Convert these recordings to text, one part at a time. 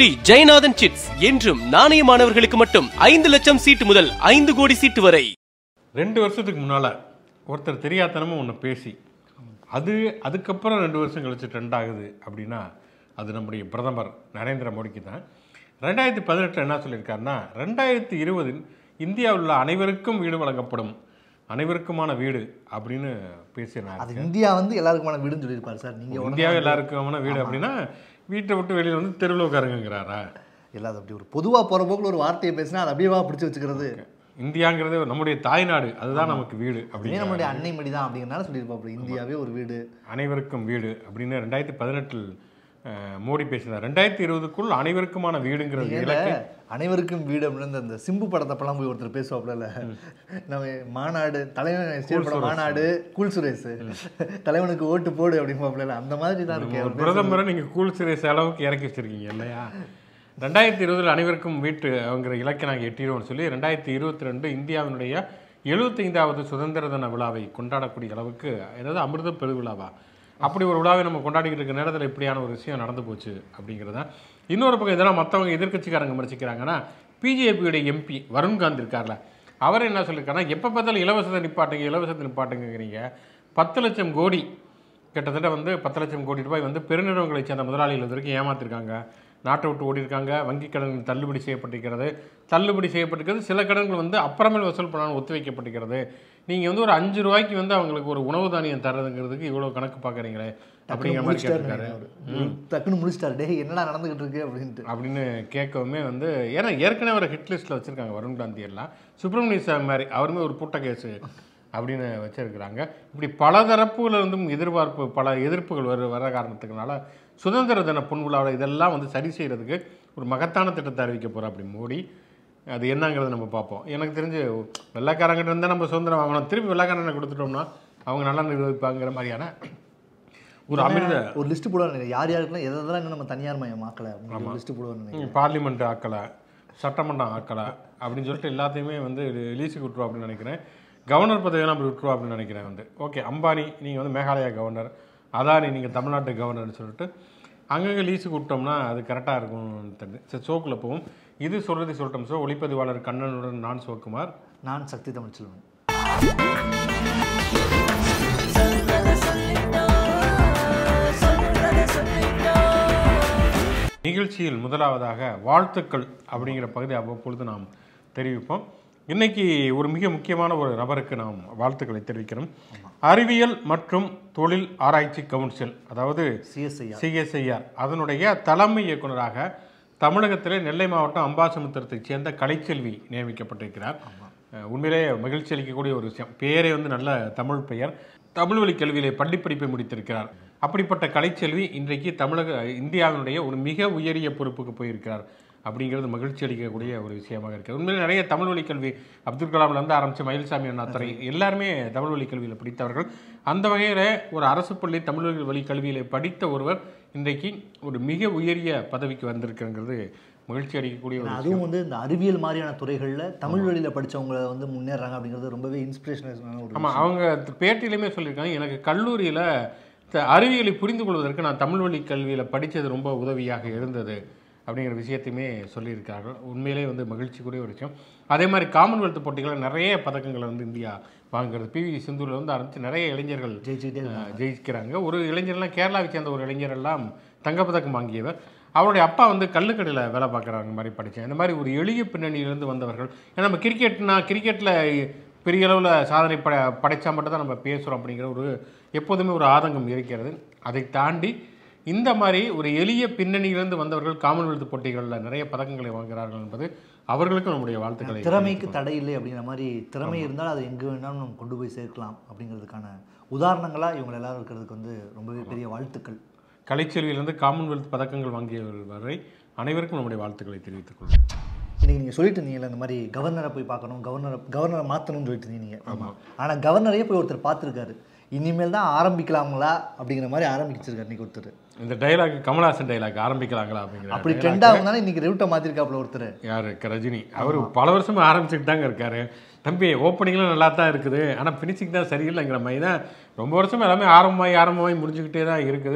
Sri Jeyanathan chits என்றும் நாணயமானவர்களுக்கு மட்டும் ஐந்து லட்சம் சீட்டு முதல் ஐந்து கோடி சீட்டு வரை ரெண்டு வருஷத்துக்கு முன்னால் ஒருத்தர் தெரியாதனமும் ஒன்று பேசி அது அதுக்கப்புறம் ரெண்டு வருஷம் கழிச்சு ட்ரெண்ட் ஆகுது அப்படின்னா அது நம்முடைய பிரதமர் நரேந்திர மோடிக்கு தான் ரெண்டாயிரத்தி பதினெட்டில் என்ன சொல்லியிருக்காருன்னா ரெண்டாயிரத்தி இருபதில் இந்தியாவில் உள்ள அனைவருக்கும் வீடு வழங்கப்படும் அனைவருக்குமான வீடு அப்படின்னு பேசினார் அது இந்தியா வந்து எல்லாருக்குமான வீடுன்னு சொல்லியிருப்பாரு சார் நீங்க உடனே இந்தியாவில் எல்லாருக்குமான வீடு அப்படின்னா வீட்டை விட்டு வெளியில் வந்து தெருவில் உட்காருங்கிறாரா இல்லாத அப்படி ஒரு பொதுவா போற போக்குல ஒரு வார்த்தையை பேசினா அதை அப்படியே பிடிச்சி வச்சுக்கிறது இந்தியாங்கிறது நம்முடைய தாய்நாடு அதுதான் நமக்கு வீடு இதே அப்படின்னு நம்மளுடைய அன்னை மடி தான் அப்படிங்கிறனால சொல்லியிருப்பாப்புல இந்தியாவே ஒரு வீடு அனைவருக்கும் வீடு அப்படின்னு ரெண்டாயிரத்தி பதினெட்டில் மோடி பேசினார் ரெண்டாயிரத்தி இருபதுக்குள் அனைவருக்குமான வீடுங்கிறது நீங்க இலக்கு அனைவருக்கும் வீடு அப்படின்னு அந்த சிம்பு படத்தப்பெல்லாம் போய் ஒருத்தர் பேசுவாப்புல நம்ம மாநாடு தலைவன் ஸ்டேட் படம் மாநாடு கூல் சுரேஷ் தலைவனுக்கு ஓட்டு போடு அப்படிம்பாப்புல அந்த மாதிரி தான் இருக்கு ஒரு அவர் பேசுறது. பிரதமரை நீங்கள் கூல் சிறைஸ் அளவுக்கு இறக்கி வச்சிருக்கீங்க இல்லையா ரெண்டாயிரத்தி இருபதில் அனைவருக்கும் வீட்டு அவங்கிற இலக்கை நாங்கள் எட்டிடுவோம்னு சொல்லி ரெண்டாயிரத்தி இருபத்தி ரெண்டு இந்தியாவினுடைய எழுபத்தைந்தாவது சுதந்திர தின விழாவை கொண்டாடக்கூடிய அளவுக்கு ஏதாவது அமிர்த பெருவிழாவா அப்படி ஒரு விழாவை நம்ம கொண்டாடிக்கிட்டு இருக்க நேரத்தில் இப்படியான ஒரு விஷயம் நடந்து போச்சு அப்படிங்கிறது தான் இன்னொரு பக்கம் இதெல்லாம் மற்றவங்க எதிர்க்கட்சிக்காரங்க மறைச்சிக்கிறாங்கன்னா பிஜேபியுடைய எம்பி வருண் காந்த் இருக்கார்ல அவர் என்ன சொல்லியிருக்காருன்னா எப்போ பார்த்தாலும் இலவசத்தை நிப்பாட்டுங்க இலவசத்தை நிப்பாட்டுங்கிறீங்க பத்து லட்சம் கோடி கிட்டத்தட்ட வந்து பத்து லட்சம் கோடி ரூபாய் வந்து பெருநிறுவனங்களை சேர்ந்த முதலாளிகள் இது வரைக்கும் ஏமாத்திருக்காங்க நாட்டை விட்டு ஓடி இருக்காங்க வங்கி கடன்கள் தள்ளுபடி செய்யப்பட்டிருக்கிறது தள்ளுபடி செய்யப்பட்டிருக்கிறது சில கடன்கள் வந்து அப்புறமேல் வசூல் பண்ணாலும் ஒத்தி வைக்கப்பட்டிருக்கிறது நீங்கள் வந்து ஒரு அஞ்சு ரூபாய்க்கு வந்து அவங்களுக்கு ஒரு உணவு தானியம் தர்றதுங்கிறதுக்கு இவ்வளோ கணக்கு பார்க்குறீங்களே அப்படிங்கிற மாதிரி முடிச்சிட்டாரு கேட்டிருக்காரு அவரு. டக்குன்னு முடிச்சிட்டாரு டேய் என்னடா நடந்துகிட்டு இருக்கு அப்படின்ட்டு அப்படின்னு கேட்கவுமே வந்து ஏன்னா ஏற்கனவே ஒரு ஹிட் லிஸ்ட்டில் வச்சுருக்காங்க வருண் காந்தி எல்லாம் சுப்பிரமணிய சாமி மாதிரி அவருமே ஒரு பூட்ட கேஸு அப்படின்னு வச்சிருக்கிறாங்க இப்படி பல தரப்புல இருந்தும் எதிர்பார்ப்பு பல எதிர்ப்புகள் வர வர காரணத்துக்குனால சுதந்திர தின பொன்விழாவில் இதெல்லாம் வந்து சரி செய்கிறதுக்கு ஒரு மகத்தான திட்டத்தை அறிவிக்க போகிறோம் அப்படி மோடி அது என்னங்கிறத நம்ம பார்ப்போம் எனக்கு தெரிஞ்சு வெள்ளைக்காரங்கிட்ட இருந்தால் நம்ம சுதந்திரம் வாங்கணும் திருப்பி வெள்ளைக்காரனை கொடுத்துட்டோம்னா அவங்க நல்லா நிர்வகிப்பாங்கிற மாதிரியான ஒரு அமிர்த ஒரு லிஸ்ட் போடுவாங்க யார் யாருக்குலாம் எதை எதெல்லாம் இன்னும் நம்ம தனியார் மயம் ஆக்கல அப்படின்னு லிஸ்ட் போடுவாங்க நினைக்கிறேன். பார்லிமெண்ட் ஆக்கலை சட்டமன்றம் ஆக்கலை அப்படின்னு சொல்லிட்டு எல்லாத்தையுமே வந்து லீஸுக்கு விட்டுருவோம் அப்படின்னு நினைக்கிறேன் கவர்னர் பதவியெல்லாம் அப்படி விட்டுருவோம் அப்படின்னு நினைக்கிறேன் வந்து ஓகே அம்பானி நீங்கள் வந்து மேகாலயா கவர்னர் அதானி நீங்கள் தமிழ்நாட்டு கவர்னர்னு சொல்லிட்டு அங்கங்கே லீஸுக்கு விட்டோம்னா அது கரெக்டாக இருக்கும்னு தெரியுது சரி ஷோக்குள்ள போவோம் இது சொல்கிறது சொல்லட்டும் ஸோ ஒளிப்பதிவாளர் கண்ணனுடன் நான் சிவகுமார் நான் சக்தி தமிழ்ச்செல்வன் நிகழ்ச்சியில் முதலாவதாக வாழ்த்துக்கள் அப்படிங்கிற பகுதி அவ்வப்பொழுது நாம் தெரிவிப்போம் இன்னைக்கு ஒரு மிக முக்கியமான ஒரு நபருக்கு நாம் வாழ்த்துக்களை தெரிவிக்கிறோம் அறிவியல் மற்றும் தொழில் ஆராய்ச்சி கவுன்சில் அதாவது சிஎஸ்ஐஆர் சிஎஸ்ஐஆர் அதனுடைய தலைமை இயக்குனராக தமிழகத்திலே நெல்லை மாவட்டம் அம்பாசமுத்திரத்தைச் சேர்ந்த கலைச்செல்வி நியமிக்கப்பட்டிருக்கிறார் அஹ் உண்மையிலே மகிழ்ச்சி அளிக்கக்கூடிய ஒரு விஷயம் பேரே வந்து நல்ல தமிழ் பெயர் தமிழ் வழி கல்வியிலே பள்ளிப்படிப்பை முடித்திருக்கிறார் அப்படிப்பட்ட கலைச்செல்வி இன்றைக்கு தமிழக இந்தியாவினுடைய ஒரு மிக உயரிய பொறுப்புக்கு போயிருக்கிறார் அப்படிங்கிறது மகிழ்ச்சி அளிக்கக்கூடிய ஒரு விஷயமாக இருக்குது உண்மையிலே நிறைய தமிழ் வழி கல்வி அப்துல் கலாம்லேருந்து ஆரம்பித்து மயில்சாமி அண்ணாத்துறை எல்லாருமே தமிழ் வழி கல்வியில் படித்தவர்கள் அந்த வகையில் ஒரு அரசு பள்ளி தமிழ் வழி கல்வியில் படித்த ஒருவர் இன்றைக்கு ஒரு மிக உயரிய பதவிக்கு வந்திருக்குங்கிறது மகிழ்ச்சி அளிக்கக்கூடிய ஒரு விஷயம். அதுவும் வந்து இந்த அறிவியல் மாதிரியான துறைகள்ல தமிழ் வழியில படிச்சவங்க வந்து முன்னேறாங்க அப்படிங்கிறது ரொம்பவே இன்ஸ்பிரேஷனான ஒரு ஆமாம் அவங்க பேட்டியிலுமே சொல்லியிருக்காங்க எனக்கு கல்லூரியில் அறிவியலை புரிந்து கொள்வதற்கு நான் தமிழ் வழி கல்வியில் படித்தது ரொம்ப உதவியாக இருந்தது அப்படிங்கிற விஷயத்தையுமே சொல்லியிருக்கார்கள் உண்மையிலே வந்து மகிழ்ச்சிக்குரிய ஒரு விஷயம் அதே மாதிரி காமன்வெல்த் போட்டிகளில் நிறைய பதக்கங்களை வந்து இந்தியா வாங்குறது பிவி சிந்துவில் வந்து ஆரம்பித்து நிறைய இளைஞர்கள் ஜெயிச்சுக்கிட்டே அஹ், ஜெயிக்கிறாங்க ஒரு இளைஞர்லாம் கேரளாவை சேர்ந்த ஒரு இளைஞர் எல்லாம் தங்கப்பதக்கம் வாங்கியவர் அவருடைய அப்பா வந்து கல்லுக்கடையில் வேலை பார்க்குறாங்க மாதிரி படித்தேன் இந்த மாதிரி ஒரு எளிய பின்னணியிலிருந்து வந்தவர்கள் ஏன்னா நம்ம கிரிக்கெட்னா கிரிக்கெட்டில் பெரிய அளவில் சாதனை பட படைச்சா மட்டும் தான் நம்ம பேசுகிறோம் அப்படிங்கிற ஒரு எப்போதுமே ஒரு ஆதங்கம் இருக்கிறது அதை தாண்டி இந்த மாதிரி ஒரு எளிய பின்னணியிலிருந்து வந்தவர்கள் காமன்வெல்த் போட்டிகளில் நிறைய பதக்கங்களை வாங்குகிறார்கள் என்பது அவர்களுக்கும் நம்முடைய வாழ்த்துக்களை திறமைக்கு தடை இல்லை அப்படிங்கிற மாதிரி திறமை இருந்தால் அதை எங்கே வேணாலும் நம்ம கொண்டு போய் சேர்க்கலாம் அப்படிங்கிறதுக்கான உதாரணங்களா இவங்க எல்லாரும் இருக்கிறதுக்கு வந்து ரொம்பவே பெரிய வாழ்த்துக்கள் கலைச்செல்வியிலிருந்து காமன்வெல்த் பதக்கங்கள் வாங்கியவர்கள் வரை அனைவருக்கும் நம்முடைய வாழ்த்துக்களை தெரிவித்துக் கொள்கிறேன் இன்னைக்கு நீங்கள் சொல்லிட்டு இருந்தீங்கல்ல இந்த மாதிரி கவர்னரை போய் பார்க்கணும் கவர்னரை கவர்னரை மாற்றணும்னு சொல்லிட்டு இருந்தீங்க ஆமாம் ஆனால் கவர்னரையே போய் ஒருத்தர் பார்த்துருக்காரு இனிமேல் தான் ஆரம்பிக்கலாங்களா அப்படிங்கிற மாதிரி ஆரம்பிச்சிருக்காரு இன்னைக்கு ஒருத்தர் இந்த டைலாக் கமல்ஹாசன் டைலாக் ஆரம்பிக்கலாங்களா அப்படிங்கிற அப்படி ட்ரெண்ட் ஆகும் தானே இன்னைக்கு ரூட்டை மாற்றிருக்காப்புல ஒருத்தர் யாரு க- ரஜினி அவர் பல வருஷமா ஆரம்பிச்சுட்டு தாங்க இருக்காரு தம்பி ஓப்பனிங்லாம் நல்லா தான் இருக்குது ஆனால் ஃபினிஷிங் தான் சரியில்லைங்கிற மாதிரி தான் ரொம்ப வருஷமா எல்லாமே ஆரம்பமாகி ஆரம்பமாகி முடிஞ்சுக்கிட்டே தான் இருக்குது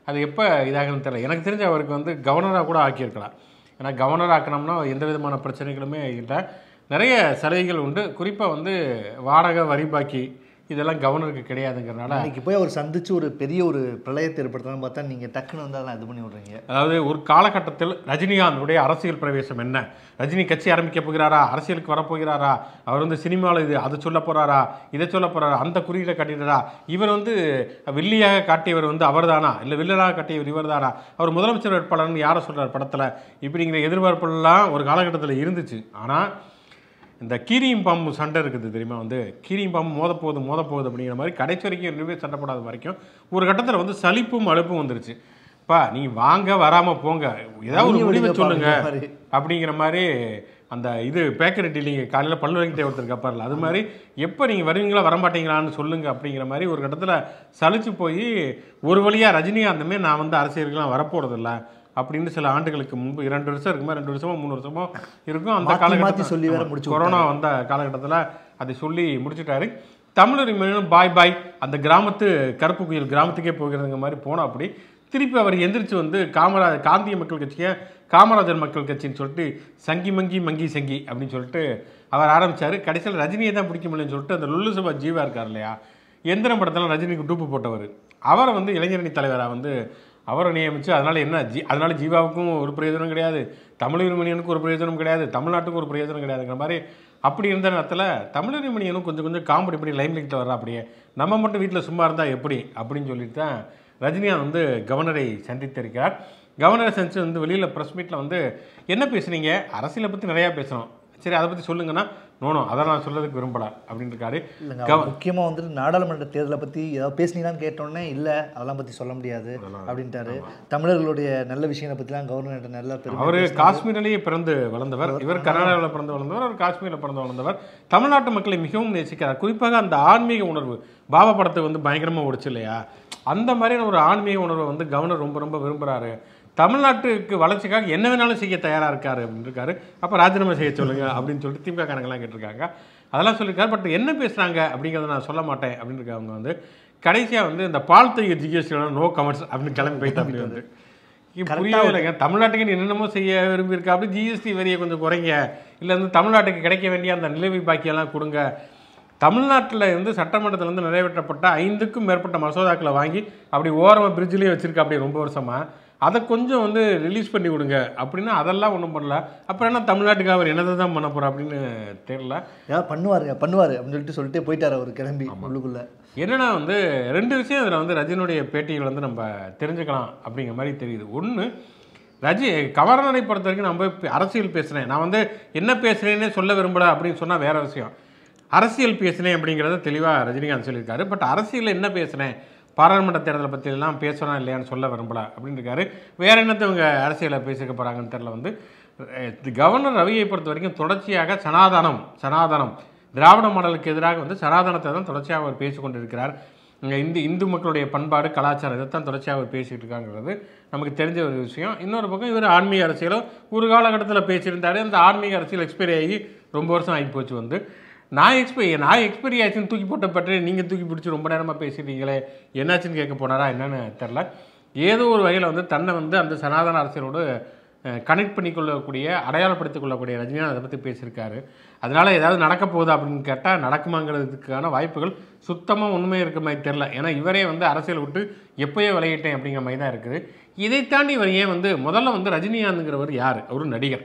அது எப்போ இதாகுன்னு தெரியல எனக்கு தெரிஞ்ச அவருக்கு வந்து கவர்னராக கூட ஆக்கியிருக்கலாம் ஏன்னா கவர்னர் ஆக்கணும்னா எந்த விதமான பிரச்சனைகளுமே இல்லை நிறைய சலுகைகள் உண்டு குறிப்பாக வந்து வாடகை வரி பாக்கி இதெல்லாம் கவர்னருக்கு கிடையாதுங்கிறனால இன்னைக்கு போய் அவர் சந்திச்சு ஒரு பெரிய ஒரு பிரளயத்தை ஏற்படுத்தலாம்னு பார்த்தா நீங்க டக்குன்னு வந்து அதெல்லாம் இது பண்ணி விடுறீங்க அதாவது ஒரு காலகட்டத்தில் ரஜினிகாந்துடைய அரசியல் பிரவேசம் என்ன ரஜினி கட்சி ஆரம்பிக்க போகிறாரா அரசியலுக்கு வரப்போகிறாரா அவர் வந்து சினிமாவில் இது அதை சொல்ல போறாரா இதை சொல்ல போறாரா அந்த குறியீடை காட்டிடுறா இவர் வந்து வில்லியாக காட்டியவர் வந்து அவர்தானா இல்லை வில்லனாக காட்டியவர் இவர்தானா அவர் முதலமைச்சர் வேட்பாளர்னு யாரை சொல்றார் படத்தில் இப்படிங்கிற எதிர்பார்ப்புலாம் ஒரு காலகட்டத்தில் இருந்துச்சு ஆனால் இந்த கீரியும் பாம்பு சண்டை இருக்குது தெரியுமா வந்து கீரியும் பாம்பு மோத போகுது மோத போகுது அப்படிங்கிற மாதிரி கடைசி வரைக்கும் ரெண்டுமே சண்டை போடாத வரைக்கும் ஒரு கட்டத்தில் வந்து சலிப்பும் அலுப்பும் வந்துருச்சு பா நீ வாங்க வராமல் போங்க ஏதாவது ஒரு நீங்க முடிவை விடுங்கப்பா சொல்லுங்க அப்படிங்கிற மாதிரி. அப்படிங்கிற மாதிரி அந்த இது பேக்கரி டீலிங்க காலையில் பல்லு வரைக்கும் ஒருத்தர் கப்பாரில் அது மாதிரி எப்போ நீங்கள் வருவீங்களா வரமாட்டீங்களான்னு சொல்லுங்க அப்படிங்கிற மாதிரி ஒரு கட்டத்தில் சலிச்சு போய் ஒரு வழியாக ரஜினிகாந்துமே நான் வந்து அரசியலுக்குலாம் வரப்போகிறதில்ல அப்படின்னு சில ஆண்டுகளுக்கு முன்பு இரண்டு வருஷம் இருக்குமா ரெண்டு வருஷமோ மூணு வருஷமோ இருக்கும் அந்த மாத்தி மாத்தி காலகட்டத்தில் சொல்லி வேற ஆமா, முடிச்சு கொரோனா வந்த காலகட்டத்தில் அதை சொல்லி முடிச்சிட்டாரு தமிழர் பாய் பாய் அந்த கிராமத்து கருப்பு குயில் கிராமத்துக்கே போகிறதுங்க மாதிரி போனா அப்படி திருப்பி அவர் எந்திரிச்சு வந்து காமராஜர் காந்திய மக்கள் கட்சியை காமராஜர் மக்கள் கட்சின்னு சொல்லிட்டு சங்கி மங்கி மங்கி சங்கி அப்படின்னு சொல்லிட்டு அவர் ஆரம்பிச்சாரு கடைசியில் ரஜினியை தான் பிடிக்க முடியலன்னு சொல்லிட்டு அந்த லுல்லு சபா ஜீவா இருக்கார் இல்லையா எந்திரம் படத்தில் ரஜினிக்கு டூப்பு போட்டவர் அவரை வந்து இளைஞரணி தலைவராக வந்து அவரை நியமிச்சு அதனால என்ன ஜி அதனால ஜீவாவுக்கும் ஒரு பிரயோஜனம் கிடையாது தமிழர் மணியனுக்கும் ஒரு பிரயோஜனம் கிடையாது தமிழ்நாட்டுக்கும் ஒரு பிரயோஜனம் கிடையாதுங்கிற மாதிரி அப்படி இருந்த நேரத்தில் தமிழர் மணியனும் கொஞ்சம் கொஞ்சம் காமெடி பண்ணி லைம் லைட்டில் வர்றா அப்படியே நம்ம மட்டும் வீட்டில் சும்மா இருந்தால் எப்படி அப்படின்னு சொல்லிட்டு தான் ரஜினிகாந்த் வந்து கவர்னரை சந்தித்திருக்கிறார் கவர்னரை சந்திச்சு வந்து வெளியில் ப்ரெஸ் மீட்டில் வந்து என்ன பேசுனீங்க அரசியலை பற்றி நிறையா பேசணும் சரி அதை பற்றி சொல்லுங்கன்னா நோனோ அதை நான் சொல்லதுக்கு விரும்பல அப்படின்னு இருக்காரு இல்லைங்க அவர் முக்கியமா வந்துட்டு நாடாளுமன்ற தேர்தலை பத்தி ஏதாவது பேசுனீங்களான்னு கேட்டோன்னே இல்ல அதெல்லாம் பத்தி சொல்ல முடியாது அப்படின்ட்டாரு தமிழர்களுடைய நல்ல விஷயங்களை பத்திலாம் கவர்னர் நல்லா பெருமை அவர் காஷ்மீரிலேயே பிறந்து வளர்ந்தவர் இவர் கர்நாடகாவில் பிறந்து வளர்ந்தவர் அவர் காஷ்மீரில் பிறந்து வளர்ந்தவர் தமிழ்நாட்டு மக்களை மிகவும் நேசிக்கிறார் குறிப்பாக அந்த ஆன்மீக உணர்வு பாபா படத்தை வந்து பயங்கரமாக ஓடிச்சு இல்லையா அந்த மாதிரியான ஒரு ஆன்மீக உணர்வை வந்து கவர்னர் ரொம்ப ரொம்ப விரும்புகிறாரு தமிழ்நாட்டுக்கு வளர்ச்சிக்காக என்ன வேணாலும் செய்ய தயாராக இருக்காரு அப்படின்னு இருக்காரு அப்போ ராஜினாமா செய்ய சொல்லுங்க அப்படின்னு சொல்லிட்டு திமுக காரங்கெல்லாம் கேட்டிருக்காங்க அதெல்லாம் சொல்லியிருக்காரு பட் என்ன பேசுகிறாங்க அப்படிங்கிறத நான் சொல்ல மாட்டேன் அப்படின்னு இருக்காங்க வந்து கடைசியாக வந்து இந்த பால் தைய ஜிஎஸ்டி நோ கமெண்ட்ஸ் அப்படின்னு கிளம்பி போயிட்டு அப்படி வந்து இங்க புரியவே இல்லைங்க தமிழ்நாட்டுக்கு நீ என்னென்னமோ செய்ய விரும்பியிருக்கா அப்படி ஜிஎஸ்டி வரியை கொஞ்சம் குறைங்க இல்லை வந்து தமிழ்நாட்டுக்கு கிடைக்க வேண்டிய அந்த நிலவி பாக்கியெல்லாம் கொடுங்க தமிழ்நாட்டில் இருந்து சட்டமன்றத்தில் இருந்து நிறைவேற்றப்பட்ட ஐந்துக்கும் மேற்பட்ட மசோதாக்களை வாங்கி அப்படி ஓரமாக பிரிட்ஜ்லேயே வச்சிருக்க அப்படி ரொம்ப வருஷமா அதை கொஞ்சம் வந்து ரிலீஸ் பண்ணி விடுங்க அப்படின்னா அதெல்லாம் ஒன்றும் பண்ணல அப்புறம் என்ன தமிழ்நாட்டுக்கு அவர் என்னதை தான் பண்ண போகிறோம் அப்படின்னு தெரியல ஏதாவது பண்ணுவாருங்க பண்ணுவாரு அப்படின்னு சொல்லிட்டு சொல்லிட்டு போயிட்டாரு அவர் கிளம்பி உள்ளுக்குள்ள என்னன்னா வந்து ரெண்டு விஷயம் இதில் வந்து ரஜினியுடைய பேட்டிகள் வந்து நம்ம தெரிஞ்சுக்கலாம் அப்படிங்கிற மாதிரி தெரியுது ஒன்று ரஜி கவர்னரை பொறுத்த வரைக்கும் நான் போய் பே- அரசியல் பேசுனேன் நான் வந்து என்ன பேசுகிறேன்னே சொல்ல விரும்பல அப்படின்னு சொன்னால் வேற விஷயம் அரசியல் பேசினேன் அப்படிங்கிறத தெளிவாக ரஜினிகாந்த் சொல்லியிருக்காரு பட் அரசியலில் என்ன பேசுனேன் பாராளுமன்ற தேர்தலை பற்றி எல்லாம் பேசணும் இல்லையான்னு சொல்ல விரும்பல அப்படின்னு இருக்காரு வேற என்னத்தை இவங்க அரசியலை பேசிக்க போகிறாங்கன்னு தெரில வந்து அஹ், கவர்னர் ரவியை பொறுத்த வரைக்கும் தொடர்ச்சியாக சனாதனம் சனாதனம் திராவிட மாடலுக்கு எதிராக வந்து சனாதனத்தை தான் தொடர்ச்சியாக அவர் பேசிக் கொண்டிருக்கிறார் இங்கே இந்து இந்து மக்களுடைய பண்பாடு கலாச்சாரம் இதைத்தான் தொடர்ச்சியாக அவர் பேசிகிட்டு இருக்காங்கிறது நமக்கு தெரிஞ்ச ஒரு விஷயம் இன்னொரு பக்கம் இவர் ஆன்மீக அரசியலோ ஒரு காலகட்டத்தில் பேசியிருந்தாரு அந்த ஆன்மீக அரசியல் எக்ஸ்பைரி ஆகி ரொம்ப வருஷம் ஆகி போச்சு வந்து நான் எக்ஸ்பை நான் எக்ஸ்பைரி ஆச்சுன்னு தூக்கி போட்ட பற்றி நீங்கள் தூக்கி பிடிச்சி ரொம்ப நேரமாக பேசிட்டீங்களே என்னாச்சுன்னு கேட்க போனாரா என்னன்னு தெரில ஏதோ ஒரு வகையில் வந்து தன்னை வந்து அந்த சனாதன அரசியலோடு கனெக்ட் பண்ணிக்கொள்ளக்கூடிய அடையாளப்படுத்திக் கொள்ளக்கூடிய ரஜினிகாந்த் அதை பற்றி பேசியிருக்காரு அதனால ஏதாவது நடக்க போகுதா அப்படின்னு கேட்டால் நடக்குமாங்கிறதுக்கான வாய்ப்புகள் சுத்தமாக உண்மை இருக்க மாதிரி தெரில ஏன்னா இவரே வந்து அரசியல் விட்டு எப்போயோ விளையிட்டேன் அப்படிங்கிற மாதிரி தான் இருக்குது இதை தாண்டி இவர் ஏன் வந்து முதல்ல வந்து ரஜினிகாந்துங்கிறவர் யார் ஒரு நடிகர்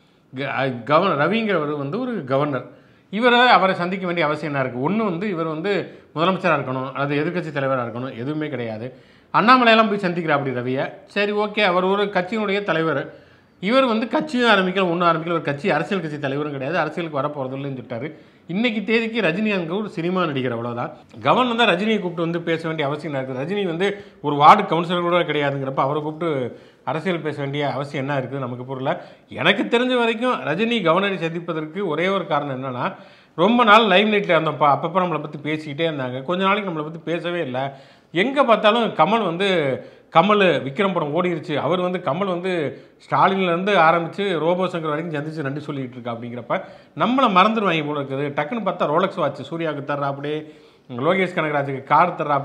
கவர்னர் ரவிங்கிறவர் வந்து ஒரு கவர்னர் இவரை அவரை சந்திக்க வேண்டிய அவசியம் என்ன இருக்குது ஒன்று வந்து இவர் வந்து முதலமைச்சராக இருக்கணும் அல்லது எதிர்க்கட்சி தலைவராக இருக்கணும் எதுவுமே கிடையாது அண்ணாமலையெல்லாம் போய் சந்திக்கிறார் அப்படி ரவியை சரி ஓகே அவர் ஒரு கட்சியினுடைய தலைவர் இவர் வந்து கட்சியும் ஆரம்பிக்கல ஒன்றும் ஆரம்பிக்கல ஒரு கட்சி அரசியல் கட்சி தலைவரும் கிடையாது அரசியலுக்கு வர போகிறதில்லன்னு சொல்லிட்டாரு இன்னைக்கு தேதிக்கு ரஜினிகாந்த் ஒரு சினிமா நடிகர் அவ்வளோதான் கவர்னர் தான் ரஜினியை கூப்பிட்டு வந்து பேச வேண்டிய அவசியம் என்ன இருக்குது ரஜினி வந்து ஒரு வார்டு கவுன்சிலர் கூட கிடையாதுங்கிறப்ப அவரை கூப்பிட்டு அரசியல் பேச வேண்டிய அவசியம் என்ன இருக்குது நமக்கு புரியல எனக்கு தெரிஞ்ச வரைக்கும் ரஜினி கவர்னரை சந்திப்பதற்கு ஒரே ஒரு காரணம் என்னன்னா ரொம்ப நாள் லைம் லைட்டில் இருந்தோம்ப்பா அப்பப்போ நம்மளை பற்றி பேசிக்கிட்டே இருந்தாங்க கொஞ்ச நாளைக்கு நம்மளை பற்றி பேசவே இல்லை எங்கே பார்த்தாலும் கமல் வந்து கமல் விக்ரம் படம் ஓடிருச்சு அவர் வந்து கமல் வந்து ஸ்டாலின்லேருந்து ஆரம்பித்து ரோபோ சங்கர் வரைக்கும் சந்திச்சு நன்றி சொல்லிட்டு இருக்கா அப்படிங்கிறப்ப நம்மளை மறந்துடுவாங்க போல இருக்குது டக்குன்னு பார்த்தா ரோலக்ஸ் வாட்ச் சூர்யாவுக்கு தர்றா அப்படியே லோகேஷ் கனகராஜுக்கு கார் தர்றா அப்படியே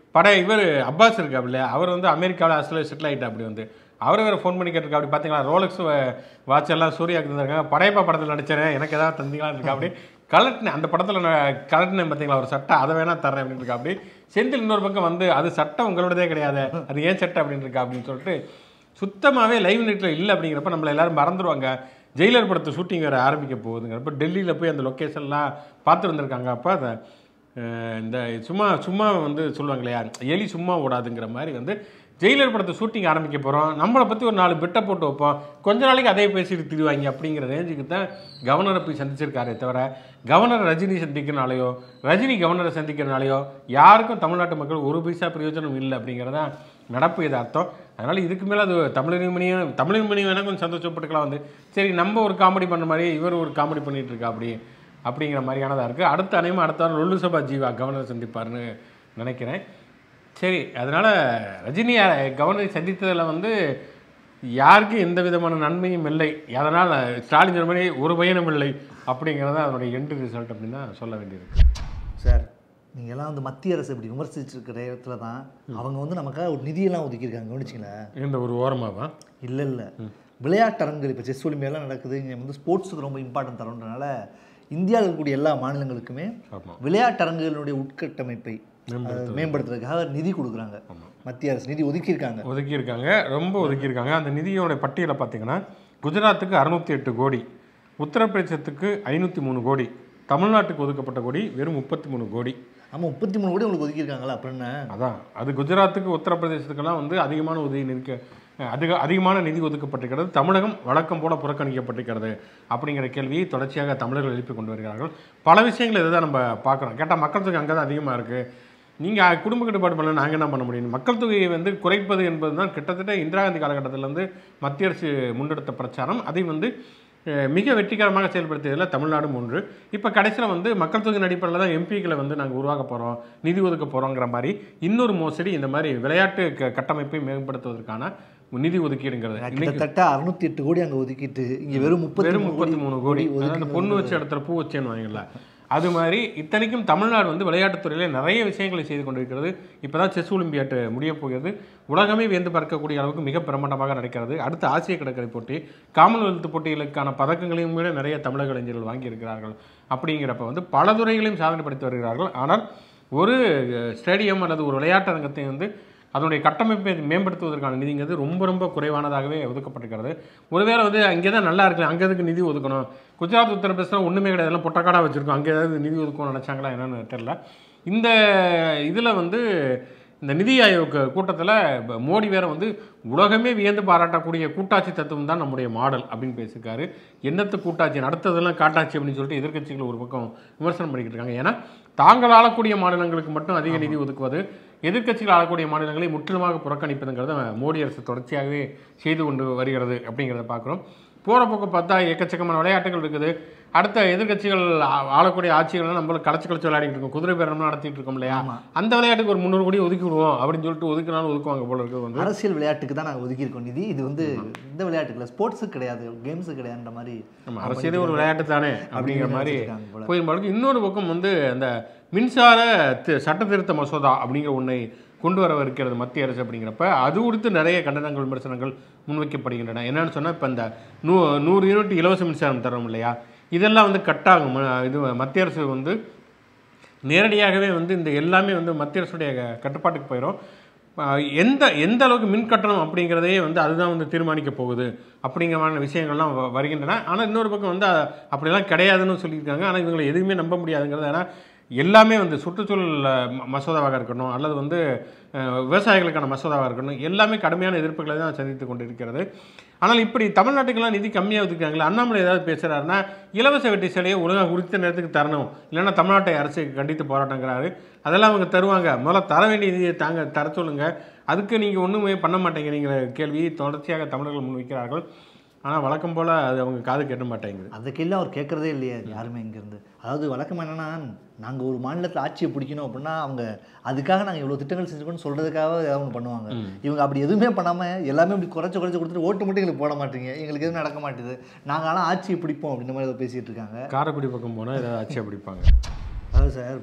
பட இவர் அப்பாஸ் இருக்காப்புல அவர் வந்து அமெரிக்காவில் ஆஸ்திரேலியா செட்டில் ஆகிட்டா அப்படி வந்து அவர் வேறு ஃபோன் பண்ணி கேட்டிருக்கா அப்படி பார்த்தீங்களா ரோலக்ஸ் வாட்ச் எல்லாம் சூர்யாவுக்கு தந்திருக்காங்க படையப்பா படத்தில் நடிச்சேன் எனக்கு ஏதாவது தந்தீங்களா இருக்கா அப்படி கலட்டினேன் அந்த படத்தில் நான் கலட்டினேன் பார்த்தீங்களா ஒரு சட்டை அதை வேணா தரேன் அப்படின்னு இருக்கா அப்படி செந்தில் இன்னொரு பக்கம் வந்து அது சட்டை உங்களோடதே கிடையாது அது ஏன் சட்டை அப்படின்னு இருக்கா அப்படின்னு சொல்லிட்டு சுத்தமாகவே லைவ் நெட்டில் இல்லை அப்படிங்கிறப்ப நம்மளை எல்லாரும் மறந்துடுவாங்க ஜெயிலர் படத்தை ஷூட்டிங் வேறு ஆரம்பிக்க போகுதுங்கிறப்ப டெல்லியில் போய் அந்த லொக்கேஷன்லாம் பார்த்து வந்திருக்காங்க அப்போ அதை அஹ், இந்த சும்மா சும்மா வந்து சொல்லுவாங்க இல்லையா எலி சும்மா ஓடாதுங்கிற மாதிரி வந்து ஜெயிலர் படத்தை ஷூட்டிங் ஆரம்பிக்க போகிறோம் நம்மளை பற்றி ஒரு நாலு பெட்டை போட்டு வைப்போம் கொஞ்ச நாளைக்கு அதே பேசிட்டு திரிவாங்க அப்படிங்கிற ரேஞ்சுக்கு தான் கவர்னரை போய் சந்திச்சிருக்காரே தவிர கவர்னர் ரஜினி சந்திக்கிறனாலையோ ரஜினி கவர்னரை சந்திக்கிறனாலையோ யாருக்கும் தமிழ்நாட்டு மக்கள் ஒரு பைசா பிரயோஜனம் இல்லை அப்படிங்கிறதான் நடப்பு இது அர்த்தம் அதனால் இதுக்கு மேலே அது தமிழறிமணியும் தமிழறிமணி வேணால் கொஞ்சம் சந்தோஷப்பட்டுக்கலாம் வந்து சரி நம்ம ஒரு காமெடி பண்ண மாதிரி இவர் ஒரு காமெடி பண்ணிட்டு இருக்கா அப்படி அப்படிங்கிற மாதிரியானதாக இருக்குது அடுத்த அனைவரும் அடுத்த வாரம் லொல்லு சபா ஜீவா கவர்னர் சந்திப்பார்னு நினைக்கிறேன் சரி அதனால் ரஜினி அஹ், கவர்னரை சந்தித்ததில் வந்து யாருக்கும் எந்த விதமான நன்மையும் இல்லை அதனால் ஸ்டாலின் சொன்ன மாதிரி ஒரு பயனும் இல்லை அப்படிங்கிறத அதனுடைய எண்டு ரிசல்ட் அப்படின்னு தான் சொல்ல வேண்டியிருக்கு சார் நீங்க எல்லாம் வந்து மத்திய அரசு இப்படி விமர்சிச்சிருக்கிற இடத்துல தான் அவங்க வந்து நமக்காக ஒரு நிதியெல்லாம் ஒதுக்கியிருக்காங்க கவனிச்சிங்களா இந்த ஒரு ஓரமாவா இல்லை இல்லை விளையாட்டரங்குகள் இப்போ செஸ் ஒலிம்பியெல்லாம் நடக்குது இங்கே வந்து ஸ்போர்ட்ஸுக்கு ரொம்ப இம்பார்ட்டன்ட் தரோன்றனால இந்தியாவில் இருக்கக்கூடிய எல்லா மாநிலங்களுக்குமே ஆமாம் விளையாட்டரங்குகளுடைய உட்கட்டமைப்பை அஹ், மேம்படுத்துறதுக்காக நிதி கொடுக்குறாங்க மத்திய அரசு நிதி ஒதுக்கியிருக்காங்க ஒதுக்கியிருக்காங்க ரொம்ப ஒதுக்கியிருக்காங்க அந்த நிதியோட பட்டியலை பார்த்தீங்கன்னா குஜராத்துக்கு அறுநூத்தி எட்டு கோடி உத்தரப்பிரதேசத்துக்கு ஐநூற்றி மூணு கோடி தமிழ்நாட்டுக்கு ஒதுக்கப்பட்ட கோடி வெறும் முப்பத்தி மூணு கோடி ஆமாம் முப்பத்தி மூணு கோடி உங்களுக்கு ஒதுக்கியிருக்காங்களா அப்புறம் என்ன அதான் அது குஜராத்துக்கு உத்தரப்பிரதேசத்துக்கெல்லாம் வந்து அதிகமான உதவி நிற்க அதிக அதிகமான நிதி ஒதுக்கப்பட்டிருக்கிறது தமிழகம் வழக்கம் போல புறக்கணிக்கப்பட்டிருக்கிறது அப்படிங்கிற கேள்வியை தொடர்ச்சியாக தமிழர்கள் எழுப்பி கொண்டு வருகிறார்கள் பல விஷயங்கள் இதை தான் நம்ம பார்க்குறோம் கேட்டால் மக்கள் தொகை அங்கே தான் அதிகமாக இருக்குது நீங்கள் குடும்ப கட்டுப்பாடு பண்ணல நாங்கள் என்ன பண்ண முடியும் மக்கள் தொகையை வந்து குறைப்பது என்பது தான் கிட்டத்தட்ட இந்திரா காந்தி காலகட்டத்திலேருந்து மத்திய அரசு முன்னெடுத்த பிரச்சாரம் அதை வந்து அஹ், மிக வெற்றிகரமாக செயல்படுத்தியதில் தமிழ்நாடும் ஒன்று இப்போ கடைசியில் வந்து மக்கள் தொகையின் அடிப்படையில் தான் எம்பிக்களை வந்து நாங்கள் உருவாக்க போகிறோம் நிதி ஒதுக்க போகிறோங்கிற மாதிரி இன்னொரு மோசடி இந்த மாதிரி விளையாட்டு க- கட்டமைப்பை மேம்படுத்துவதற்கான நிதி ஒதுக்கீடுங்கிறது இன்னைக்கு கிட்டத்தட்ட அறுநூத்தி எட்டு கோடி அங்கே ஒதுக்கிட்டு இங்கே வெறும் முப்பத்தி வெறும் மூணு முப்பத்தி மூணு கோடி அதாவது அந்த பொண்ணு வச்ச இடத்துல பூ வச்சேன்னு வாங்கல அது மாதிரி இத்தனைக்கும் தமிழ்நாடு வந்து விளையாட்டுத்துறையில நிறைய விஷயங்களை செய்து கொண்டிருக்கிறது இப்போதான் செஸ் ஒலிம்பியாட்டு முடிய போகிறது உலகமே வியந்து பார்க்கக்கூடிய அளவுக்கு மிக பிரமாண்டமாக நடக்கிறது அடுத்த ஆசிய கடற்கரை போட்டி காமன்வெல்த் போட்டிகளுக்கான பதக்கங்களையும் கூட நிறைய தமிழக இளைஞர்கள் வாங்கியிருக்கிறார்கள் அப்படிங்கிறப்ப வந்து பல துறைகளையும் சாதனை படுத்தி வருகிறார்கள் ஆனால் ஒரு அஹ், ஸ்டேடியம் அல்லது ஒரு விளையாட்டு அரங்கத்தை வந்து அதனுடைய கட்டமைப்பை மேம்படுத்துவதற்கான நிதிங்கிறது ரொம்ப ரொம்ப குறைவானதாகவே ஒதுக்கப்பட்டிருக்கிறது ஒருவேளை வந்து அங்கே தான் நல்லா இருக்கு அங்கே எதுக்கு நிதி ஒதுக்கணும் குஜராத் உத்தரப்பிரதேசம் ஒன்றுமே கிடையாது எல்லாம் பொட்டக்காடாக வச்சுருக்கோம் அங்கே ஏதாவது நிதி ஒதுக்கணும்னு நினச்சாங்களா என்னன்னு தெரியல இந்த இதில் வந்து இந்த நிதி ஆயோக் கூட்டத்தில் மோடி வேற வந்து உலகமே வியந்து பாராட்டக்கூடிய கூட்டாட்சி தத்துவம் தான் நம்முடைய மாடல் அப்படின்னு பேசியிருக்காரு என்னத்து கூட்டாட்சி அடுத்ததெல்லாம் காட்டாட்சி அப்படின்னு சொல்லிட்டு எதிர்க்கட்சிகள் ஒரு பக்கம் விமர்சனம் பண்ணிக்கிட்டு இருக்காங்க ஏன்னா தாங்கள் ஆளக்கூடிய மாநிலங்களுக்கு மட்டும் அதிக நிதி ஒதுக்குவது எதிர்க்கட்சிகள் ஆளக்கூடிய மாநிலங்களை முற்றிலுமாக புறக்கணிப்பதுங்கிறத மோடி அரசு தொடர்ச்சியாகவே செய்து கொண்டு வருகிறது அப்படிங்கிறத பார்க்குறோம் போகிற போக்கு பார்த்தா எக்கச்சக்கமான விளையாட்டுகள் இருக்குது அடுத்த எதிர்க்கட்சிகள் ஆ- ஆளக்கூடிய ஆட்சிகள்லாம் நம்மள களைச்சு களைச்சு விளையாடிட்டு இருக்கோம் குதிரை பேரம்லாம் நடத்திட்டு இருக்கோம் இல்லையா அந்த விளையாட்டுக்கு ஒரு முந்நூறு கோடி ஒதுக்கி விடுவோம் அப்படின்னு சொல்லிட்டு ஒதுக்கினாலும் ஒதுக்குவாங்க போல இருக்குது வந்து அரசியல் விளையாட்டுக்கு தான் நாங்கள் ஒதுக்கியிருக்கோம் நிதி இது வந்து இந்த விளையாட்டுக்கு ஸ்போர்ட்ஸுக்கு கிடையாது கேம்ஸுக்கு கிடையாதுன்ற மாதிரி நம்ம அரசியலே ஒரு விளையாட்டு தானே அப்படிங்கிற மாதிரி நினைச்சிருக்காங்க போல. போயிருந்தாலும் இன்னொரு பக்கம் வந்து அந்த மின்சார தி- சட்ட திருத்த மசோதா அப்படிங்கிற ஒன்றை கொண்டு வர இருக்கிறது மத்திய அரசு அப்படிங்கிறப்ப அது குறித்து நிறைய கண்டனங்கள் விமர்சனங்கள் முன்வைக்கப்படுகின்றன என்னன்னு சொன்னால் இப்போ இந்த நூ நூறு யூனிட் இலவச மின்சாரம் தரோம் இல்லையா இதெல்லாம் வந்து கட்டாகும் ம- இது மத்திய அரசு வந்து நேரடியாகவே வந்து இந்த எல்லாமே வந்து மத்திய அரசுடைய க- கட்டுப்பாட்டுக்கு போயிடும் ஆஹ் எந்த எந்த அளவுக்கு மின் கட்டணம் அப்படிங்கிறதையே வந்து அதுதான் வந்து தீர்மானிக்க போகுது அப்படிங்கிற மாதிரி விஷயங்கள்லாம் வ- வருகின்றன ஆனால் இன்னொரு பக்கம் வந்து அ- அப்படிலாம் கிடையாதுன்னு சொல்லியிருக்காங்க ஆனால் இவங்களை எதுவுமே நம்ப முடியாதுங்கிறது ஏன்னா எல்லாமே வந்து சுற்றுச்சூழல் அஹ், ம- மசோதாவாக இருக்கட்டும் அல்லது வந்து அஹ், விவசாயிகளுக்கான மசோதாவாக இருக்கட்டும் எல்லாமே கடுமையான எதிர்ப்புகளை தான் சந்தித்து கொண்டு இருக்கிறது ஆனால் இப்படி தமிழ்நாட்டுக்கெல்லாம் நிதி கம்மியாக ஒதுக்குறாங்களே அண்ணாமலை ஏதாவது பேசுகிறாருன்னா இலவச வெட்டி சிலையை ஒழுங்காக குறித்த நேரத்துக்கு தரணும் இல்லைன்னா தமிழ்நாட்டை அரசு கண்டித்து போராட்டங்கிறாரு அதெல்லாம் அவங்க தருவாங்க முதல்ல தர வேண்டிய நிதியை தாங்க தர சொல்லுங்க அதுக்கு நீங்கள் ஒன்றுமே பண்ண மாட்டேங்கிறீங்கிற கேள்வியை தொடர்ச்சியாக தமிழர்கள் முன்வைக்கிறார்கள் ஆனால் வழக்கம் போல் அது அவங்க காது கேட்க மாட்டேங்குது அந்த கேள்வி அவர் கேட்குறதே இல்லையே யாருமே இங்கேருந்து அதாவது வழக்கம் என்னன்னா நாங்கள் ஒரு மாநிலத்தில் ஆட்சியை பிடிக்கணும் அப்படின்னா அவங்க அதுக்காக நாங்கள் இவ்வளோ திட்டங்கள் செஞ்சுக்கணும்னு சொல்கிறதுக்காக ஏதாவது ஒன்று பண்ணுவாங்க இவங்க அப்படி எதுவுமே பண்ணாமல் எல்லாமே இப்படி குறைச்சி குறைச்சி கொடுத்துட்டு ஓட்டு மட்டும் எங்களுக்கு போட மாட்டீங்க எங்களுக்கு எதுவும் நடக்க மாட்டேது நாங்கள் ஆனால் ஆட்சியை பிடிப்போம் அப்படின்ற மாதிரி ஏதோ பேசிகிட்டு இருக்காங்க காரைக்குடி பக்கம் போனால் ஏதாவது ஆட்சியாக பிடிப்பாங்க அதாவது சார்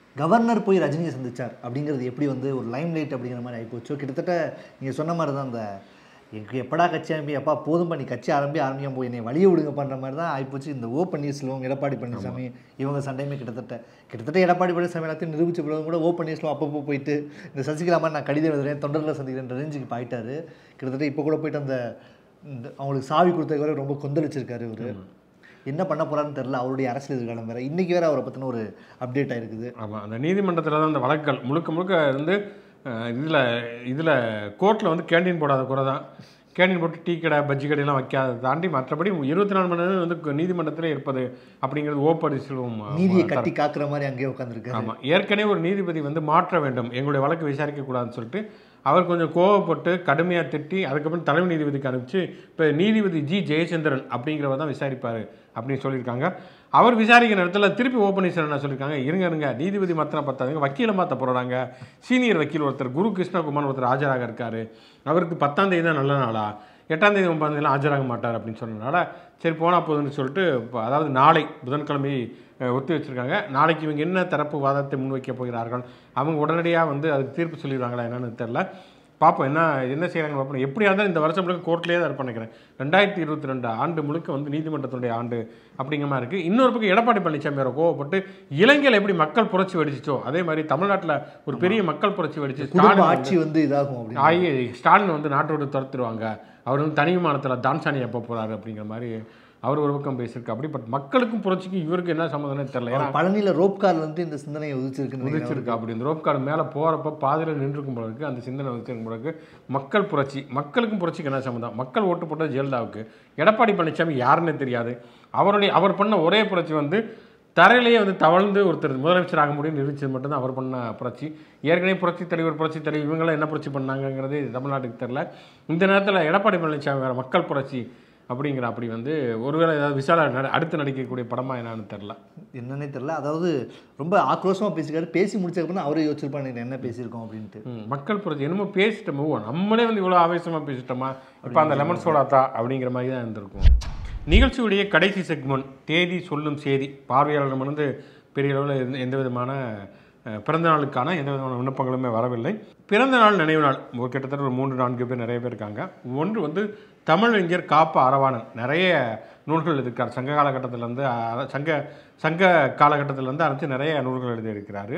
கவர்னர் போய் ரஜினியை சந்திச்சார் அப்படிங்கிறது எப்படி வந்து ஒரு லைம் லைட் அப்படிங்கிற மாதிரி ஆகிப்போச்சோ கிட்டத்தட்ட நீங்கள் சொன்ன மாதிரி தான் அந்த எனக்கு எப்படா கட்சி ஆரம்பி அப்பா போதும் பண்ணி கட்சி ஆரம்பி ஆரம்பியும் போய் என்னை வழியை விடுங்க பண்ணுற மாதிரி தான் ஆகிப்போச்சு இந்த ஓ பன்னீர்செல்வம் எடப்பாடி பழனிசாமி இவங்க சண்டையுமே கிட்டத்தட்ட கிட்டத்தட்ட எடப்பாடி பழனிசாமி எல்லாத்தையும் நிரூபிச்ச பிறகு கூட ஓ பன்னீர்செல்வம் அப்பப்போ போயிட்டு இந்த சசிகலா மாதிரி நான் கடிதம் எழுதுறேன் தொண்டர்களை சந்திக்கிறேன் ரேஞ்சுக்கு போயிட்டாரு கிட்டத்தட்ட இப்போ கூட போயிட்டு அந்த இந்த அவங்களுக்கு சாவி கொடுத்தது வரை ரொம்ப கொந்தளிச்சிருக்காரு இவர் என்ன பண்ண போறாருன்னு தெரியல அவருடைய அரசியல் எதிர்காலம் வேற இன்னைக்கு வேற அவரை பத்தின ஒரு அப்டேட் ஆயிருக்குது ஆமாம் அந்த நீதிமன்றத்தில் தான் அந்த வழக்குகள் முழுக்க முழுக்க வந்து இதில் இதில் கோர்ட்டில் வந்து கேண்டீன் போடாத குறை தான் கேண்டீன் போட்டு டீ கடை பஜ்ஜி கடையெல்லாம் வைக்காத தாண்டி மற்றபடி இருபத்தி நாலு மணி நேரம் வந்து நீதிமன்றத்திலே இருப்பது அப்படிங்கிறது ஓப்படி செல்வம் நீதியை கட்டி காக்குற மாதிரி அங்கேயே உட்காந்துருக்காரு ஆமாம் ஏற்கனவே ஒரு நீதிபதி வந்து மாற்ற வேண்டும் எங்களுடைய வழக்கு விசாரிக்க கூடாதுன்னு சொல்லிட்டு அவர் கொஞ்சம் கோவப்பட்டு கடுமையாக திட்டி அதுக்கப்புறம் தலைமை நீதிபதிக்கு அனுப்பிச்சு இப்போ நீதிபதி ஜி ஜெயச்சந்திரன் அப்படிங்கிறவர் தான் விசாரிப்பார் அப்படின்னு சொல்லியிருக்காங்க அவர் விசாரிக்கிற நேரத்தில் திருப்பி ஓ பன்னீர்செல்வம் சொல்லியிருக்காங்க இருங்க இருங்க நீதிபதி மாத்திரம் பத்தாதுங்க வக்கீலை மாற்ற போகிறாங்க சீனியர் வக்கீல் ஒருத்தர் குரு கிருஷ்ணகுமார் ஒருத்தர் ஆஜராக இருக்காரு அவருக்கு பத்தாம் தேதி தான் நல்ல நாளா எட்டாம் தேதி ஒன்பதாம் தேதிலாம் ஆஜராக மாட்டார் அப்படின்னு சொன்னதுனால சரி போனால் போதுன்னு சொல்லிட்டு இப்போ அதாவது நாளை புதன்கிழமை அஹ், ஒத்தி வச்சிருக்காங்க நாளைக்கு இவங்க என்ன தரப்பு வாதத்தை முன்வைக்க போகிறார்கள் அவங்க உடனடியாக வந்து அதுக்கு தீர்ப்பு சொல்லிடுவாங்களா என்னன்னு தெரில பார்ப்போம் என்ன என்ன செய்கிறாங்க பார்ப்போம் எப்படியா இருந்தாலும் இந்த வருஷம் முழுக்க கோர்ட்லேயே தான் இருப்பேன் நினைக்கிறேன் ரெண்டாயிரத்தி இருபத்தி ரெண்டு ஆண்டு முழுக்க வந்து நீதிமன்றத்துடைய ஆண்டு அப்படிங்கிற மாதிரி இருக்குது இன்னொரு பக்கம் எடப்பாடி பழனிசாமி வேறு கோவப்பட்டு இலங்கையில் எப்படி மக்கள் புரட்சி வெடிச்சிச்சோ அதே மாதிரி தமிழ்நாட்டில் ஒரு பெரிய மக்கள் புரட்சி வெடிச்சு குடும்ப ஸ்டாலின் வந்து- ஆட்சி வந்து இதாகும் அப்படின்னு ஆகி ஸ்டாலின் வந்து நாட்டை விட்டு துரத்துருவாங்க அவர் வந்து தனி விமானத்தில் தான்சானி எப்போ போகிறாரு அப்படிங்கிற மாதிரி அவர் ஒரு பக்கம் பேசியிருக்கு அப்படி பட் மக்களுக்கும் புரட்சிக்கும் இவருக்கு என்ன சம்மந்தம்னே தெரியல ஏன்னா அவர் பழனியில ரோப் கார்ல வந்து இந்த சிந்தனையை உதிச்சிருக்குன்னு நினைக்கிறேன். உதிச்சிருக்கு அப்படி இந்த ரோப் கார்டு மேலே போகிறப்ப பாதியில் நின்றுக்கும் போல இருக்கு அந்த சிந்தனை உதிச்சிருக்கும் போல இருக்கு மக்கள் புரட்சி மக்களுக்கும் புரட்சிக்கு என்ன சம்மந்தம் மக்கள் ஓட்டு போட்டது ஜெயலலிதாவுக்கு எடப்பாடி பழனிசாமி யாருன்னே தெரியாது அவருடைய அவர் பண்ண ஒரே புரட்சி வந்து தரையிலேயே வந்து தவழ்ந்து ஒருத்தர் முதலமைச்சர் ஆக முடியும் நிரூபிச்சது மட்டும்தான் அவர் பண்ண புரட்சி ஏற்கனவே புரட்சி தலைவர் புரட்சி தலைவர் இவங்களாம் என்ன புரட்சி பண்ணாங்கங்கிறது தமிழ்நாட்டுக்கு தெரில இந்த நேரத்தில் எடப்பாடி பழனிசாமி வேறு மக்கள் புரட்சி அப்படிங்கிற அப்படி வந்து ஒருவேளை ஏதாவது விசால நட- அடுத்து நடிக்கக்கூடிய படமா என்னன்னு தெரில என்னன்னே தெரியல அதாவது ரொம்ப ஆக்ரோஷமா பேசிக்காரு பேசி முடிச்சதுக்கப்புறம் அவரே யோசிச்சிருப்பாங்க என்ன பேசியிருக்கோம் அப்படின்ட்டு ம், மக்கள் புரட்சி என்னமோ பேசிட்டோமோ ஓ, நம்மளே வந்து இவ்வளோ ஆவேசமாக பேசிட்டோமா இப்போ அந்த லெமன் சோடாத்தா அப்படிங்கிற மாதிரி தான் இருந்திருக்கும் நிகழ்ச்சியுடைய கடைசி செக்மெண்ட் தேதி சொல்லும் செய்தி பார்வையாளர்கள் வந்து பெரிய அளவில் எந்த- எந்த விதமான அஹ், பிறந்த நாளுக்கான எந்த விதமான விண்ணப்பங்களுமே வரவில்லை பிறந்த நாள் நினைவு நாள் ஒரு கிட்டத்தட்ட ஒரு மூன்று நான்கு பேர் நிறைய பேர் இருக்காங்க ஒன்று வந்து தமிழறிஞர் காப்ப அரவாணன் நிறைய நூல்கள் எழுதியிருக்கார் சங்க காலகட்டத்திலேருந்து சங்க சங்க காலகட்டத்திலேருந்து ஆரம்பித்து நிறைய நூல்கள் எழுதியிருக்கிறாரு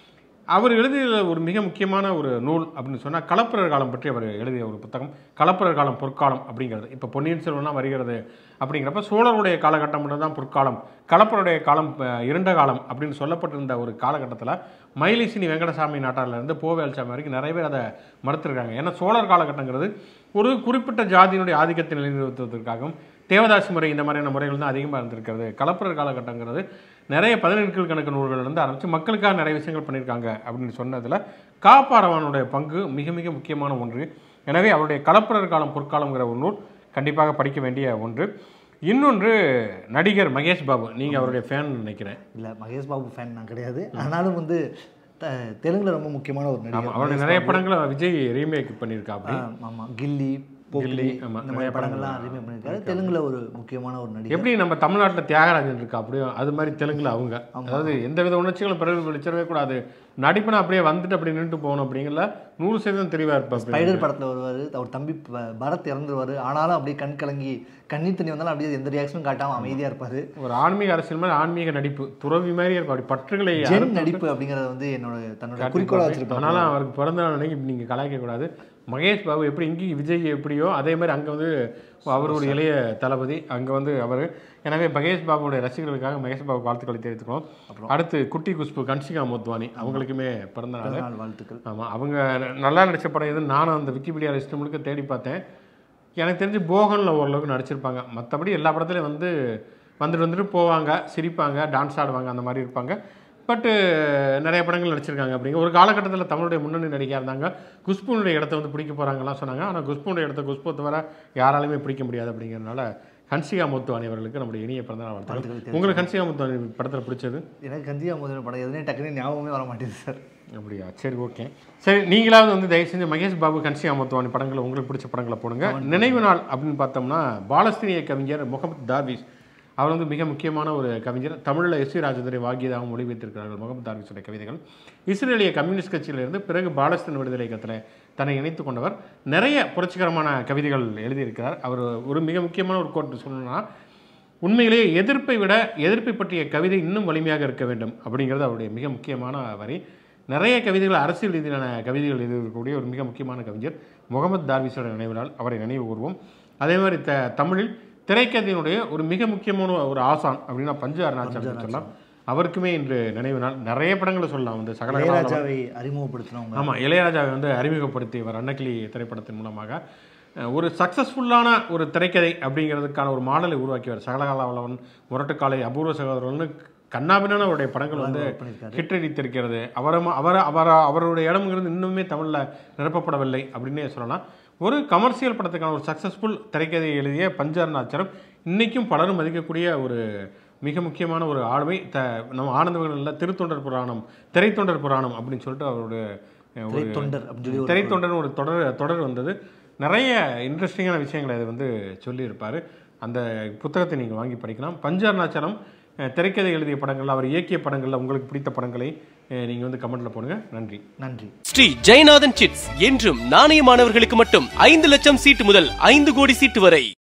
அவர் எழுதிய ஒரு மிக முக்கியமான ஒரு நூல் அப்படின்னு சொன்னால் கலப்பரர் காலம் பற்றி அவர் எழுதிய ஒரு புத்தகம் கலப்பரர் காலம் பொற்காலம் அப்படிங்கிறது இப்போ பொன்னியின் செல்வன்லாம் வருகிறது அப்படிங்கிறப்ப சோழருடைய காலகட்டம் மட்டும் தான் பொற்காலம் கலப்பருடைய காலம் அஹ், இருண்ட காலம் அப்படின்னு சொல்லப்பட்டிருந்த ஒரு காலகட்டத்தில் மயிலிசினி வெங்கடசாமி நாட்டார்லேருந்து போவேல்சாமி வரைக்கும் நிறைய பேர் அதை மறுத்திருக்காங்க ஏன்னா சோழர் காலகட்டங்கிறது ஒரு குறிப்பிட்ட ஜாதியினுடைய ஆதிக்கத்தை நிலைநிறுத்துவதற்காகவும் தேவதாசி முறை இந்த மாதிரியான முறைகள் தான் அதிகமாக இருந்திருக்கிறது கலப்பரர் காலகட்டங்கிறது நிறைய பதினெண்கள் கணக்கு நூல்கள் இருந்து ஆரம்பித்து மக்களுக்காக நிறைய விஷயங்கள் பண்ணியிருக்காங்க அப்படின்னு சொன்னதில் காப்பாரவனுடைய பங்கு மிக மிக முக்கியமான ஒன்று எனவே அவருடைய கலப்பரர் காலம் பொற்காலம்ங்கிற ஒரு நூல் கண்டிப்பாக படிக்க வேண்டிய ஒன்று இன்னொன்று நடிகர் மகேஷ் பாபு நீங்கள் அவருடைய ஃபேன் நினைக்கிறேன் இல்ல மகேஷ் பாபு ஃபேன் நான் கிடையாது ஆனாலும் வந்து த- தெலுங்குல ரொம்ப முக்கியமான ஒரு ஆமாம் நடிகர் அவருடைய நிறைய படங்களை விஜய் ரீமேக் பண்ணியிருக்கா அப்படி ஆ, ஆமா கில்லி போக்கிலி ஆமா, இந்த நிறைய மாதிரி படங்கள்லாம் ரீமேக் பண்ணியிருக்காரு தெலுங்குல ஒரு முக்கியமான ஒரு நடிகர் எப்படி நம்ம தமிழ்நாட்டில் தியாகராஜன் இருக்கா அப்படியே அது மாதிரி தெலுங்குல அவங்க அதாவது எந்த வித உணர்ச்சிகளும் பிரதிபலிச்சிடவே கூடாது நடிப்புனா அப்படியே வந்துட்டு அப்படி நின்றுட்டு போகணும் அப்படிங்கல நூறு சதவீதம் தெளிவாக இருப்பா ஸ்பைடர் படத்துல வருவாரு அவர் தம்பி ப- பரத் இறந்துருவாரு ஆனாலும் அப்படியே கண் கலங்கி கண்ணீர் தண்ணி வந்தாலும் அப்படியே எந்த ரியாக்ஷனும் காட்டாம அமைதியா இருப்பாரு ஒரு ஆன்மீக அரசியல் மாதிரி ஆன்மீக நடிப்பு துறவி மாதிரி இருப்பா அப்படி பற்றுகளை ஜென் நடிப்பு அப்படிங்கறத வந்து என்னோட தன்னோட குறிக்கோளா வச்சிருப்பாரு ஆனாலும் அவருக்கு பிறந்த நாள் அன்னைக்கு இப்படி நீங்கள் கலாய்க்க கூடாது மகேஷ் பாபு எப்படி இங்கே விஜய் எப்படியோ அதே மாதிரி அங்கே வந்து அவர் ஒரு இளைய தளபதி அங்கே வந்து அவர் எனவே மகேஷ் பாபுடைய ரசிகர்களுக்காக மகேஷ் பாபு வாழ்த்துக்களை தெரிவித்துக்கிறோம் அடுத்து குட்டி குஷ்பு கன்ஷிகா மோத்வானி அவங்களுக்குமே பிறந்த நாள் நாள் வாழ்த்துக்கள் ஆமாம் அவங்க ந- நல்லா நடிச்ச படம் எது நானும் அந்த விக்கிபீடியா லிஸ்ட் முழுக்க தேடி பார்த்தேன் எனக்கு தெரிஞ்சு போகனில் ஓரளவுக்கு நடிச்சிருப்பாங்க மற்றபடி எல்லா படத்துலையும் வந்து வந்துட்டு வந்துட்டு போவாங்க சிரிப்பாங்க டான்ஸ் ஆடுவாங்க அந்த மாதிரி இருப்பாங்க பட்டு நிறைய படங்கள் நடிச்சிருக்காங்க அப்படிங்க ஒரு காலகட்டத்தில் தமிழுடைய முன்னணி நடிகையாக இருந்தாங்க குஷ்புனுடைய இடத்த வந்து பிடிக்க போகிறாங்கலாம் சொன்னாங்க ஆனால் குஷ்புனுடைய இடத்த குஷ்பு தவிர யாராலுமே பிடிக்க முடியாது அப்படிங்கிறதுனால ஹன்சிகா முத்துவானி அவர்களுக்கு நம்முடைய இனிய பிறந்தநாள் வாழ்த்துக்கள் உங்களுக்கு ஹன்சிகா முத்துவானி படத்தில் பிடிச்சது எனக்கு கந்தியா முதல் படம் எதுனே டக்குனு ஞாபகமே வர மாட்டேங்குது சார் அப்படியா சரி ஓகே சரி நீங்களாவது வந்து தயவு செஞ்சு மகேஷ் பாபு கன்சி அமத்துவானி படங்களை உங்களுக்கு பிடிச்ச படங்களை போடுங்க நினைவு நாள் அப்படின்னு பார்த்தோம்னா பாலஸ்தீனிய கவிஞர் முகமது தார்விஸ் அவர் வந்து மிக முக்கியமான ஒரு கவிஞர் தமிழில் எஸ் வி ராஜேந்திரை வாகியதாக மொழிபெயர்த்திருக்கிறார்கள் முகமது தார்விஸுடைய கவிதைகள் இஸ்ரேலிய கம்யூனிஸ்ட் கட்சியிலிருந்து பிறகு பாலஸ்தீன் விடுதலை இயக்கத்தில் தன்னை இணைத்து கொண்டவர் நிறைய புரட்சிகரமான கவிதைகள் எழுதியிருக்கிறார் அவர் ஒரு மிக முக்கியமான ஒரு கோட் சொல்லணும்னா உண்மையிலேயே எதிர்ப்பை விட எதிர்ப்பை பற்றிய கவிதை இன்னும் வலிமையாக இருக்க வேண்டும் அப்படிங்கிறது அவருடைய மிக முக்கியமான வரி நிறைய கவிதைகள் அரசியல் ரீதியிலான கவிதைகள் எழுதக்கூடிய ஒரு மிக முக்கியமான கவிஞர் முகமது தார்விஸோட நினைவு நாள் அவரை நினைவு கூறுவோம் அதே மாதிரி த தமிழில் திரைக்கதையினுடைய ஒரு மிக முக்கியமான ஒரு ஆசான் அப்படின்னா பஞ்சு அருணாச்சலம் சொல்லலாம் அவருக்குமே இன்று நினைவு நாள் நிறைய படங்களை சொல்லலாம் வந்து சகல இளையராஜாவை அறிமுகப்படுத்தினவங்க ஆமாம் இளையராஜாவை வந்து அறிமுகப்படுத்தியவர் அன்னக்கிளி திரைப்படத்தின் மூலமாக அஹ், ஒரு சக்ஸஸ்ஃபுல்லான ஒரு திரைக்கதை அப்படிங்கிறதுக்கான ஒரு மாடலை உருவாக்கியவர் சகலகாலவளவன் முரட்டுக்காலை அபூர்வ சகோதரர்கள்னு கண்ணாபின்னான அவருடைய படங்கள் வந்து பண்ணியிருக்காரு. ஹிட்டடித்திருக்கிறது அவரை அவர் அவர் அவருடைய இடம்ங்கிறது இன்னுமே தமிழில் நிரப்பப்படவில்லை அப்படின்னே சொல்லலாம் ஒரு கமர்ஷியல் படத்துக்கான ஒரு சக்ஸஸ்ஃபுல் திரைக்கதையை எழுதிய பஞ்சர்நாச்சரம் இன்னைக்கும் பலரும் மதிக்கக்கூடிய ஒரு மிக முக்கியமான ஒரு ஆளுமை த நம்ம ஆனந்தவர்களில் திருத்தொண்டர் புராணம் திரைத்தொண்டர் புராணம் அப்படின்னு சொல்லிட்டு அவருடைய அஹ், ஒரு தொண்டர் அப்படின்னு சொல்லி ஒரு திரைத்தொண்டர்னு ஒரு தொடர் தொடர் வந்தது நிறைய இன்ட்ரெஸ்டிங்கான விஷயங்களை அது வந்து சொல்லியிருப்பார் அந்த புத்தகத்தை நீங்கள் வாங்கி படிக்கலாம் பஞ்சர்நாச்சரம் அஹ், திரைக்கதை எழுதிய படங்கள் அவர் இயக்கிய படங்களில் உங்களுக்கு பிடித்த படங்களை நீங்கள் வந்து கமெண்ட்டில் போடுங்க நன்றி நன்றி ஸ்ரீ ஜெயநாதன் சிட்ஸ் என்றும் நாணயமானவர்களுக்கு மட்டும் ஐந்து லட்சம் சீட்டு முதல் ஐந்து கோடி சீட்டு வரை